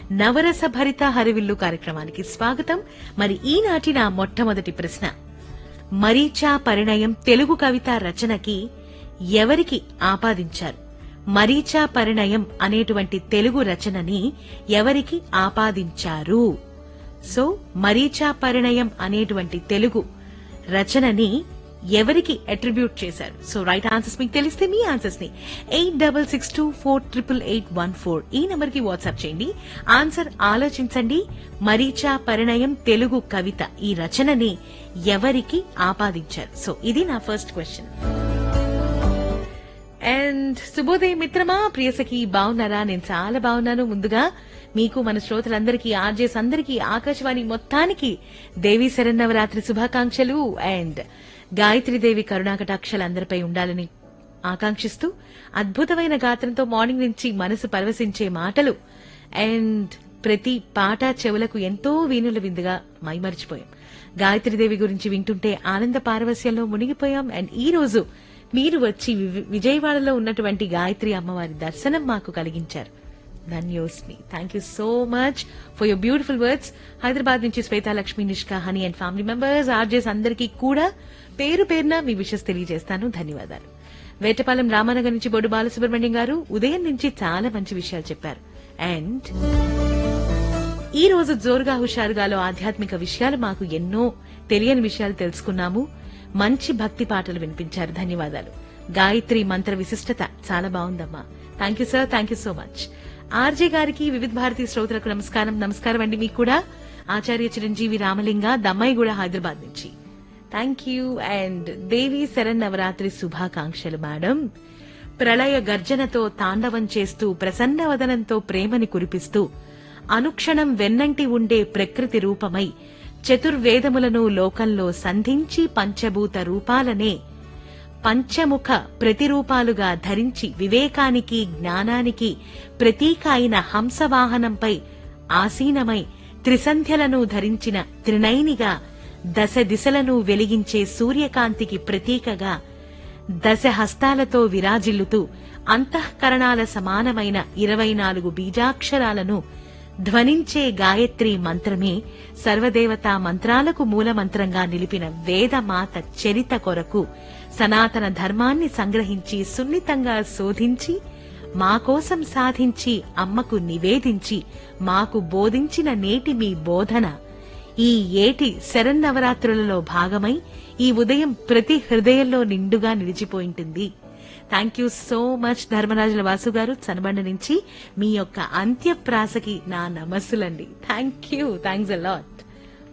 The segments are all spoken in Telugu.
నవరస భరిత హరివిల్లు కార్యక్రమానికి స్వాగతం మరి ఈనాటి నా మొట్టమొదటి ప్రశ్న మరీచా పరిణయం తెలుగు కవిత రచనకి ఎవరికి ఆపాదించారు మరీచా పరిణయం అనేటువంటి తెలుగు రచనని ఎవరికి ఆపాదించారు సో మరీచా పరిణయం అనేటువంటి తెలుగు రచనని ఎవరికి అట్రిబ్యూట్ చేశారు సో రైట్ ఆన్సర్స్ మీకు తెలిస్తే మీ ఆన్సర్స్ ని eight double six two four triple eight one four ఈ నెంబర్ కి వాట్సాప్ చేయండి ఆన్సర్ ఆలోచించండి మరీచా పరిణయం తెలుగు కవిత ఈ రచనని ఎవరికి ఆపాదించారు సో ఇది నా ఫస్ట్ క్వశ్చన్ అండ్ శుభోదయం మిత్రమా ప్రియసఖి బాగున్నారా నేను చాలా బాగున్నాను ముందుగా మీకు మన శ్రోతలందరికీ ఆర్జేస్ అందరికీ ఆకాశవాణి మొత్తానికి దేవి శరన్నవరాత్రి శుభాకాంక్షలు అండ్ గాయత్రీదేవి కరుణాకటాక్షలు అందరిపై ఉండాలని ఆకాంక్షిస్తూ అద్భుతమైన గాత్రంతో మార్నింగ్ నుంచి మనసు పరవశించే మాటలు అండ్ ప్రతి పాట చెవులకు ఎంతో వీణుల విందుగా మైమరిచిపోయాం గాయత్రీదేవి గురించి వింటుంటే ఆనంద పారవస్యంలో మునిగిపోయాం అండ్ ఈ రోజు మీరు వచ్చి వి- విజయవాడలో ఉన్నటువంటి గాయత్రి అమ్మవారి దర్శనం మాకు కలిగించారు ధన్యోస్మి thank you so much for your beautiful words Hyderabad నుంచి Swetalakshmi Nishka Honey and family members RJs అందరికీ కూడా పేరు పేరున మీ విషెస్ తెలియజేస్తాను ధన్యవాదాలు వేటపాలెం రామానగర్ నుంచి బొడ్డు బాలసుబ్రహ్మణ్యం గారు ఉదయం నుంచి చాలా మంచి విషయాలు చెప్పారు అండ్ ఈ రోజు జోరుగా హుషారుగాలో ఆధ్యాత్మిక విషయాలు మాకు ఎన్నో తెలియని విషయాలు తెలుసుకున్నాము మంచి భక్తి పాటలు వినిపించారు ధన్యవాదాలు గాయత్రి మంత్ర విశిష్టత చాలా బాగుందమ్మా thank you sir thank you so much RJ గారికి వివిధ భారతీ శ్రోతలకు నమస్కారం నమస్కారం అండి మీకు కూడా ఆచార్య చిరంజీవి రామలింగ దమ్మాయిగూడ హైదరాబాద్ నుంచి thank you and Devi Sharan Navratri శుభాకాంక్షలు మేడం ప్రళయ గర్జనతో తాండవం చేస్తూ ప్రసన్నవదనంతో ప్రేమని కురిపిస్తూ అనుక్షణం వెన్నంటి ఉండే ప్రకృతి రూపమై చతుర్వేదములను లోకంలో సంధించి పంచభూత రూపాలనే పంచముఖ ప్రతిరూపాలుగా ధరించి వివేకానికి జ్ఞానానికి ప్రతీక అయిన హంసవాహనంపై ఆసీనమై త్రిసంధ్యలను ధరించిన త్రినైనిగా దశ దిశలను వెలిగించే సూర్యకాంతికి ప్రతీకగా దశ హస్తాలతో విరాజిల్లుతూ అంతఃకరణాల సమానమైన ఇరవై నాలుగు బీజాక్షరాలను ధ్వనించే గాయత్రి మంత్రమే సర్వదేవతా మంత్రాలకు మూలమంత్రంగా నిలిపిన వేదమాత చరిత కొరకు సనాతన ధర్మాన్ని సంగ్రహించి సున్నితంగా శోధించి మా కోసం సాధించి అమ్మకు నివేదించి మాకు బోధించిన నేటి మీ బోధన ఈ ఏటి శరన్నవరాత్రులలో భాగమై ఈ ఉదయం ప్రతి హృదయంలో నిండుగా నిలిచిపోయింటుంది థ్యాంక్ యూ సో మచ్ ధర్మరాజుల వాసు గారు చనబండ నుంచి మీ యొక్క అంత్యప్రాసకి నా నమస్సులండి thank you thanks a lot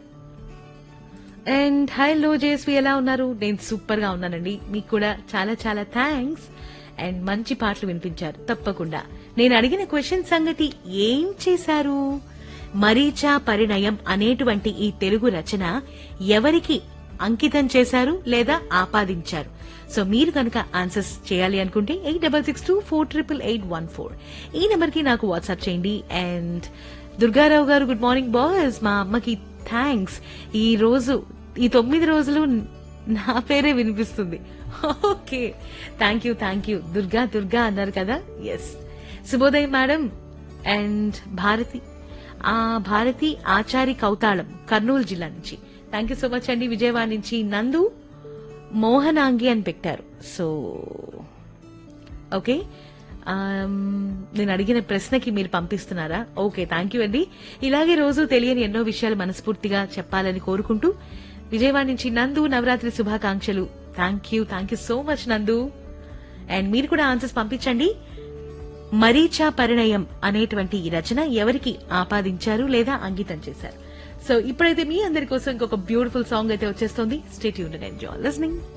and hello Jaswi ఎలా ఉన్నారు నేను సూపర్ గా ఉన్నానండి మీకు కూడా చాలా చాలా థ్యాంక్స్ అండ్ మంచి పాటలు వినిపించారు తప్పకుండా నేను అడిగిన క్వశ్చన్ సంగతి ఏం చేశారు మరీచా పరిణయం అనేటువంటి ఈ తెలుగు రచన ఎవరికి అంకితం చేశారు లేదా ఆపాదించారు సో మీరు కనుక ఆన్సర్స్ చేయాలి అనుకుంటే eight double six two four triple eight one four ఈ నెంబర్ కి నాకు వాట్సాప్ చేయండి అండ్ దుర్గారావు గారు గుడ్ మార్నింగ్ బాయ్స్ మా అమ్మకి థ్యాంక్స్ ఈ రోజు ఈ తొమ్మిది రోజులు నా పేరే వినిపిస్తుంది okay thank you thank you Durga Durga అన్నారు కదా ఎస్ శుభోదయం మేడం అండ్ భారతి ఆ భారతి ఆచారి కౌతాళం కర్నూలు జిల్లా నుంచి థ్యాంక్ యూ సో మచ్ అండి విజయవాడ నుంచి నందు మోహనాంగి అని పెట్టారు సో ఓకే ఆమ్, నేను అడిగిన ప్రశ్నకి మీరు పంపిస్తున్నారా ఓకే థ్యాంక్ యూ అండి ఇలాగే రోజు తెలియని ఎన్నో విషయాలు మనస్ఫూర్తిగా చెప్పాలని కోరుకుంటూ విజయవాడ నుంచి నందు నవరాత్రి శుభాకాంక్షలు thank you thank you so much Nandu and మీరు కూడా ఆన్సర్స్ పంపించండి మరీచా పరిణయం అనేటువంటి ఈ రచన ఎవరికి ఆపాదించారు లేదా అంకితం చేశారు సో ఇప్పుడైతే మీ అందరి కోసం ఇంకొక బ్యూటిఫుల్ సాంగ్ అయితే వచ్చేస్తుంది స్టేట్ యూన్ ఎంజాయ్ లిస్నింగ్